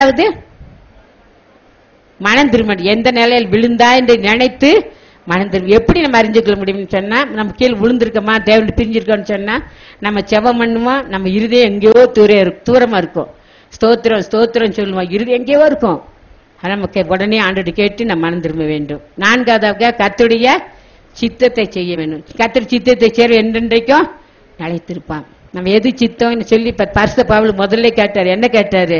அதாவது மனம் திரும்ப எந்த நிலையில் விழுந்தா என்று நினைத்து மனம் திரும்ப எப்படி நம்ம அறிஞ்சுக்கொள்ள முடியும்னு சொன்னா நம்ம கீழே விழுந்திருக்கோமா தேவன் பிரிஞ்சிருக்கோம்னு சொன்னா நம்ம செவம் பண்ணுவோம் நம்ம இருதயம் எங்கேயோ தூர இருக்கு- தூரமா இருக்கும் ஸ்தோத்திரம் ஸ்தோத்திரம் சொல்லுவோம் இருதயம் எங்கேயோ இருக்கும் ஆனா நமக்கு உடனே ஆண்டு கேட்டு நம்ம மனம் திரும்ப வேண்டும் நான்காவதாக கத்துடைய சித்தத்தை செய்ய வேண்டும் கத்தர் சித்தத்தை செய்ய என்றென்றைக்கும் நிலைத்திருப்பான் நம்ம எது சித்தம்னு சொல்லி இப்ப பரிசு பாவல் முதல்ல கேட்டாரு என்ன கேட்டாரு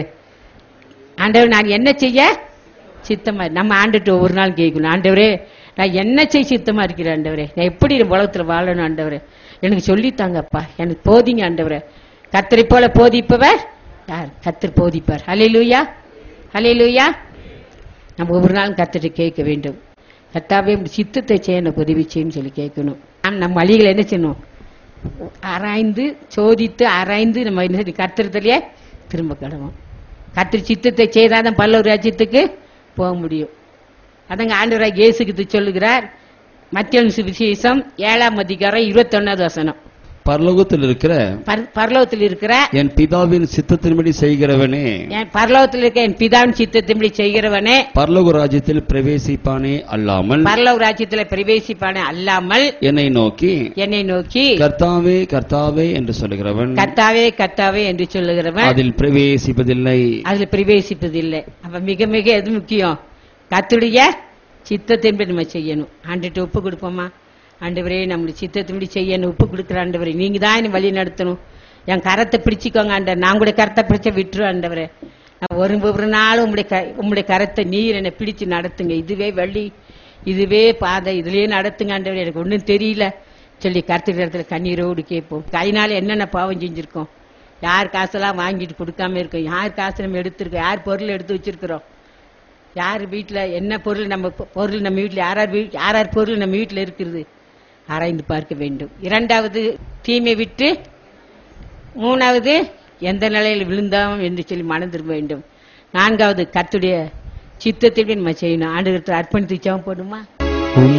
ஆண்டவர் நான் என்ன செய்ய சித்தமா நம்ம ஆண்டுட்டு ஒவ்வொரு நாள் கேட்கணும் ஆண்டவரே நான் என்ன செய்ய சித்தமா இருக்கிறேன் ஆண்டவரே நான் எப்படி இந்த உலகத்துல வாழணும் ஆண்டவரே எனக்கு சொல்லித்தாங்கப்பா எனக்கு போதிங்க ஆண்டவரே கத்தரை போல போதிப்பவர் யார் கத்தர் போதிப்பார் ஹalleluya ஹalleluya நம்ம ஒவ்வொரு நாளும் கத்திட்டு கேட்க வேண்டும் கத்தாவே உம் சித்தத்தை செய்ய எனக்கு உதவி செய்யும் சொல்லி கேட்கணும் நாம் நம்ம வழிகளை என்ன செய்யணும் ஆராய்ந்து சோதித்து ஆராய்ந்து நம்ம என்ன செய்யணும்? கர்த்தரத்திலேயே திரும்ப கிடவோம் கத்திரி சித்தத்தை செய்தாதான் பல்லவர் ராஜ்யத்துக்கு போக முடியும் அதங்க ஆண்டவராக இயேசுக்கு சொல்லுகிறார் மத்திய விசேஷம் ஏழாம் அதிகாரம் இருபத்தொன்னாவது வசனம் பரலோகத்தில் இருக்கிற பர- பரலோகத்தில் இருக்கிற என் பிதாவின் சித்தத்தின்படி செய்கிறவனே என் பரலோகத்தில் இருக்க என் பிதாவின் சித்தத்தின்படி செய்கிறவனே பரலோக ராஜ்யத்தில் பிரவேசிப்பானே அல்லாமல் பரலோக ராஜ்யத்தில் பிரவேசிப்பானே அல்லாமல் என்னை நோக்கி என்னை நோக்கி கர்த்தாவே கர்த்தாவே என்று சொல்லுகிறவன் கத்தாவே கத்தாவே என்று சொல்லுகிறவன் அதில் பிரவேசிப்பதில்லை அதுல பிரவேசிப்பதில்லை அப்ப மிக மிக எது முக்கியம் கத்துடைய சித்தத்தின்படி நம்ம செய்யணும் ஆண்டுட்டு ஒப்பு கொடுப்போமா ஆண்டவரே நம்மளுடைய சித்தத்தின்படி செய்யணும் ஒப்பு கொடுக்குற ஆண்டவரே நீங்க தான் என்னை வழி நடத்தணும் என் கரத்தை பிடிச்சிக்கோங்க ஆண்டவர் நான் கூட கரத்தை பிடிச்ச விட்டுரு ஆண்டவரே நான் ஒரு ஒரு நாளும் உங்களுடைய க உங்களுடைய கரத்தை நீர் என்னை பிடிச்சு நடத்துங்க இதுவே வழி இதுவே பாதை இதுலயே நடத்துங்க ஆண்டவரே எனக்கு ஒன்றும் தெரியல சொல்லி கருத்துக்கிற இடத்துல கண்ணீரோடு கேட்போம் கையினால என்னென்ன பாவம் செஞ்சிருக்கோம் யார் காசெல்லாம் வாங்கிட்டு கொடுக்காம இருக்கோம் யார் காசு நம்ம எடுத்திருக்கோம் யார் பொருள் எடுத்து வச்சிருக்கிறோம் யார் வீட்டில் என்ன பொருள் நம்ம பொ- பொருள் நம்ம வீட்டில் யார் யார் வீ- யார் யார் பொருள் நம்ம வீட்டில் இருக்கிறது ஆராய்ந்து பார்க்க வேண்டும் இரண்டாவது தீமை விட்டு மூணாவது எந்த நிலையில் விழுந்தோம் என்று சொல்லி மனம் திரும்ப வேண்டும் நான்காவது கர்த்துடைய சித்தத்தை நம்ம செய்யணும் ஆண்டு அர்ப்பணித்து ஜெபம் போடுமா உம்